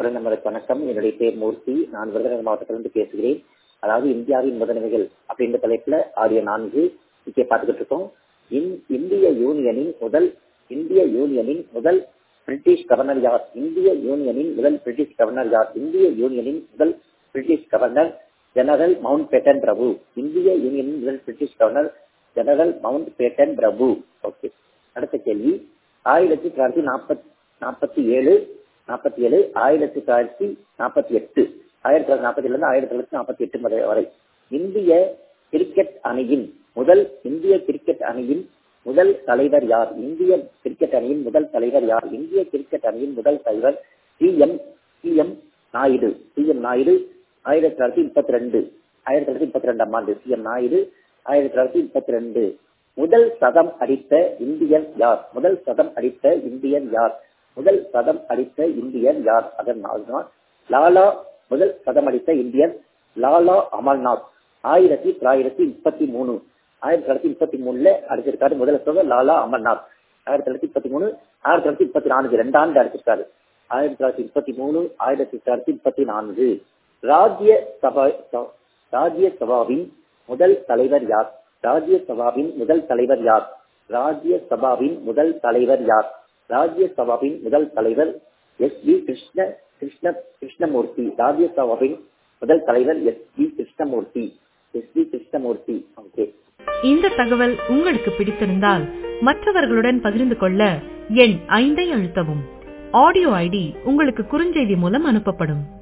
பிறந்தமருக்கு வணக்கம் என்னுடைய பேர் மூர்த்தி நான் விருதுநகர் மாவட்டத்திலிருந்து பேசுகிறேன் அதாவது இந்தியாவின் முதன்மைகள் அப்படின்ற தலைப்புல ஆடியோ நான்கு இங்கே பார்த்துக்கிட்டு இருக்கோம் இந்- இந்திய யூனியனின் முதல் இந்திய யூனியனின் முதல் பிரிட்டிஷ் கவர்னர் யார் இந்திய யூனியனின் முதல் பிரிட்டிஷ் கவர்னர் யார் இந்திய யூனியனின் முதல் British governor general Mountbatten பிரபு இந்திய யூனியனின் முதல் British governor general Mountbatten பிரபு ஓகே அடுத்த கேள்வி ஆயிரத்தி தொள்ளாயிரத்தி நாற்பத்தி நாற்பத்தி ஏழு நாற்பத்தி ஏழு ஆயிரத்தி தொள்ளாயிரத்தி நாற்பத்தி எட்டு ஆயிரத்தி தொள்ளாயிரத்தி நாற்பத்தி ஏழுல இருந்து ஆயிரத்தி தொள்ளாயிரத்தி நாற்பத்தி எட்டு வரை வரை இந்திய கிரிக்கெட் அணியின் முதல் இந்திய கிரிக்கெட் அணியின் முதல் தலைவர் யார் இந்திய கிரிக்கெட் அணியின் முதல் தலைவர் யார் இந்திய கிரிக்கெட் அணியின் முதல் தலைவர் C M C M Naidu C M Naidu ஆயிரத்தி தொள்ளாயிரத்தி முப்பத்தி ரெண்டு ஆயிரத்தி தொள்ளாயிரத்தி முப்பத்தி ரெண்டாம் ஆண்டு சி எம் நாயுடு ஆயிரத்தி தொள்ளாயிரத்தி முப்பத்தி ரெண்டு முதல் சதம் அடித்த இந்தியன் யார் முதல் சதம் அடித்த இந்தியன் யார் முதல் சதம் அடித்த இந்தியன் யார் அதன் நாள் லாலா முதல் சதம் அடித்த இந்தியன் லாலா அமர்நாத் ஆயிரத்தி தொள்ளாயிரத்தி முப்பத்தி மூணு ஆயிரத்தி தொள்ளாயிரத்தி முப்பத்தி மூணுல அடிச்சிருக்காரு முதல் சதம் லாலா அமர்நாத் ஆயிரத்தி தொள்ளாயிரத்தி முப்பத்தி மூணு ஆயிரத்தி தொள்ளாயிரத்தி முப்பத்தி நான்கு ரெண்டு ஆண்டு அடிச்சிருக்காரு ஆயிரத்தி தொள்ளாயிரத்தி முப்பத்தி மூணு ஆயிரத்தி தொள்ளாயிரத்தி முப்பத்தி நான்கு ராஜ்ய சபா ச- ராஜ்ய சபாவின் முதல் தலைவர் யார் ராஜ்ய சபாவின் முதல் தலைவர் யார் ராஜ்ய சபாவின் முதல் தலைவர் யார் ராஜ்ய சபாவின் முதல் தலைவர் எஸ் வி கிருஷ்ண கிருஷ்ண கிருஷ்ணமூர்த்தி ராஜ்ய சபாவின் முதல் தலைவர் S V Krishnamurthy S V Krishnamurthy okay இந்த தகவல் உங்களுக்கு பிடித்திருந்தால் மற்றவர்களுடன் பகிர்ந்து கொள்ள எண் ஐந்தை அழுத்தவும் ஆடியோ ஐடி உங்களுக்கு குறுஞ்செய்தி மூலம் அனுப்பப்படும்